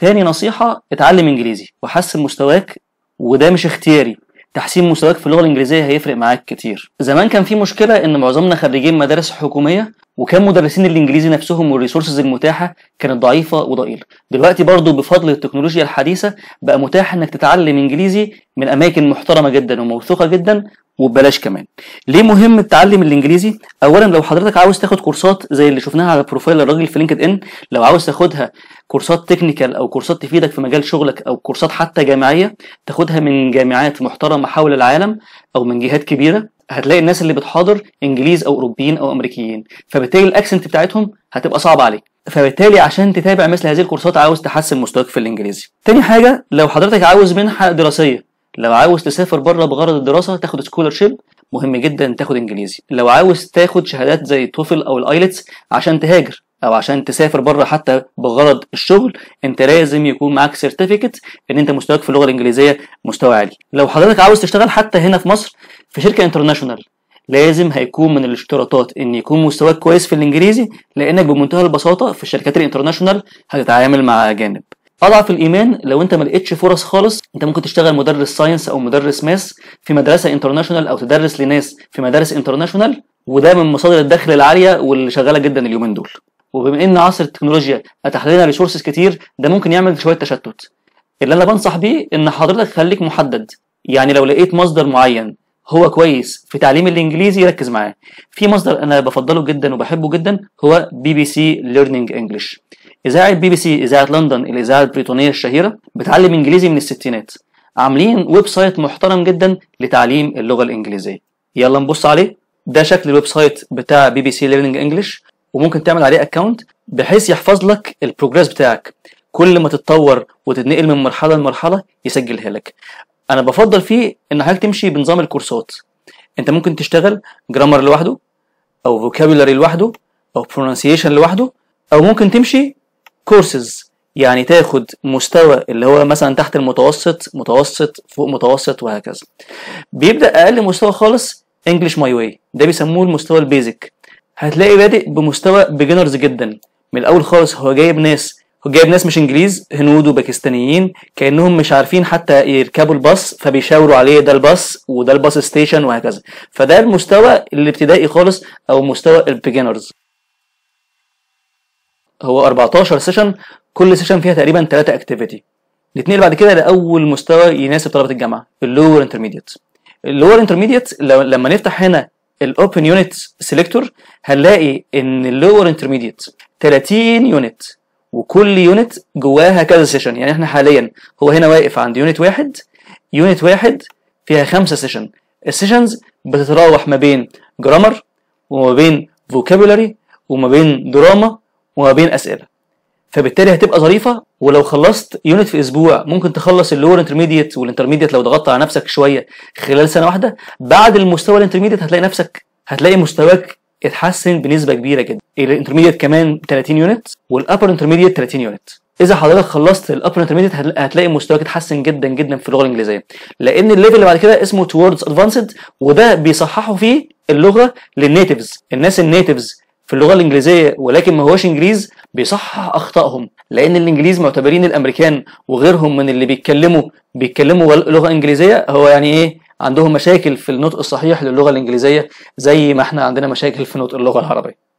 تاني نصيحة اتعلم انجليزي وحسن مستواك وده مش اختياري تحسين مستواك في اللغة الإنجليزية هيفرق معاك كتير زمان كان في مشكلة إن معظمنا خريجين مدارس حكومية وكان مدرسين الإنجليزي نفسهم والريسورسز المتاحة كانت ضعيفة وضئيلة دلوقتي برضو بفضل التكنولوجيا الحديثة بقى متاح إنك تتعلم إنجليزي من أماكن محترمة جدا وموثوقة جدا وببلاش كمان ليه مهم التعلم الانجليزي اولا لو حضرتك عاوز تاخد كورسات زي اللي شفناها على بروفايل الراجل في لينكد ان لو عاوز تاخدها كورسات تكنيكال او كورسات تفيدك في مجال شغلك او كورسات حتى جامعيه تاخدها من جامعات محترمه حول العالم او من جهات كبيره هتلاقي الناس اللي بتحاضر انجليز او اوروبيين او امريكيين فبالتالي الاكسنت بتاعتهم هتبقى صعبه عليك فبالتالي عشان تتابع مثل هذه الكورسات عاوز تحسن مستواك في الانجليزي تاني حاجه لو حضرتك عاوز منحه دراسيه لو عاوز تسافر بره بغرض الدراسه تاخد سكولرشيب مهم جدا تاخد انجليزي لو عاوز تاخد شهادات زي توفل او الايلتس عشان تهاجر او عشان تسافر بره حتى بغرض الشغل انت لازم يكون معاك سيرتيفيكت ان انت مستواك في اللغه الانجليزيه مستوى عالي لو حضرتك عاوز تشتغل حتى هنا في مصر في شركه انترناشونال لازم هيكون من الاشتراطات ان يكون مستواك كويس في الانجليزي لانك بمنتهى البساطه في الشركات الانترناشونال هتتعامل مع اجانب اضعف الايمان لو انت ما لقيتش فرص خالص انت ممكن تشتغل مدرس ساينس او مدرس ماس في مدرسه انترناشونال او تدرس لناس في مدارس انترناشونال وده من مصادر الدخل العاليه واللي شغاله جدا اليومين دول وبما ان عصر التكنولوجيا اتاح لنا ريسورسز كتير ده ممكن يعمل شويه تشتت اللي انا بنصح بيه ان حضرتك خليك محدد يعني لو لقيت مصدر معين هو كويس في تعليم الانجليزي ركز معاه في مصدر انا بفضله جدا وبحبه جدا هو بي بي سي ليرنينج انجلش اذاعه بي بي سي اذاعه لندن الاذاعه البريطانيه الشهيره بتعلم انجليزي من الستينات عاملين ويب سايت محترم جدا لتعليم اللغه الانجليزيه يلا نبص عليه ده شكل الويب سايت بتاع بي بي سي ليرنينج انجلش وممكن تعمل عليه اكونت بحيث يحفظ لك البروجرس بتاعك كل ما تتطور وتتنقل من مرحله لمرحله يسجلها لك انا بفضل فيه ان حضرتك تمشي بنظام الكورسات انت ممكن تشتغل جرامر لوحده او فوكابولاري لوحده او برونسيشن لوحده او ممكن تمشي كورسز يعني تاخد مستوى اللي هو مثلا تحت المتوسط متوسط فوق متوسط وهكذا بيبدا اقل مستوى خالص انجلش ماي واي ده بيسموه المستوى البيزك هتلاقي بادئ بمستوى بيجنرز جدا من الاول خالص هو جايب ناس هو جايب ناس مش انجليز هنود وباكستانيين كانهم مش عارفين حتى يركبوا الباص فبيشاوروا عليه ده الباص وده الباص ستيشن وهكذا فده المستوى الابتدائي خالص او مستوى البيجنرز هو 14 سيشن كل سيشن فيها تقريبا 3 اكتيفيتي الاثنين اللي بعد كده ده اول مستوى يناسب طلبه الجامعه اللور انترميديت اللور انترميديت لما نفتح هنا الاوبن يونت سيلكتور هنلاقي ان اللور انترميديت 30 يونت وكل يونت جواها كذا سيشن يعني احنا حاليا هو هنا واقف عند يونت واحد يونت واحد فيها خمسة سيشن السيشنز بتتراوح ما بين جرامر وما بين فوكابولاري وما بين دراما وما بين اسئله فبالتالي هتبقى ظريفه ولو خلصت يونت في اسبوع ممكن تخلص اللور انترميديت والانترميديت لو ضغطت على نفسك شويه خلال سنه واحده بعد المستوى الانترميديت هتلاقي نفسك هتلاقي مستواك اتحسن بنسبه كبيره جدا الانترميديت كمان 30 يونت والابر انترميديت 30 يونت اذا حضرتك خلصت الابر انترميديت هتلاقي مستواك اتحسن جدا جدا في اللغه الانجليزيه لان الليفل اللي بعد كده اسمه توردز ادفانسد وده بيصححوا فيه اللغه للنيتيفز الناس النيتيفز في اللغه الانجليزيه ولكن ما هوش انجليز بيصحح اخطائهم لان الانجليز معتبرين الامريكان وغيرهم من اللي بيتكلموا بيتكلموا لغه انجليزيه هو يعني ايه عندهم مشاكل في النطق الصحيح للغه الانجليزيه زي ما احنا عندنا مشاكل في نطق اللغه العربيه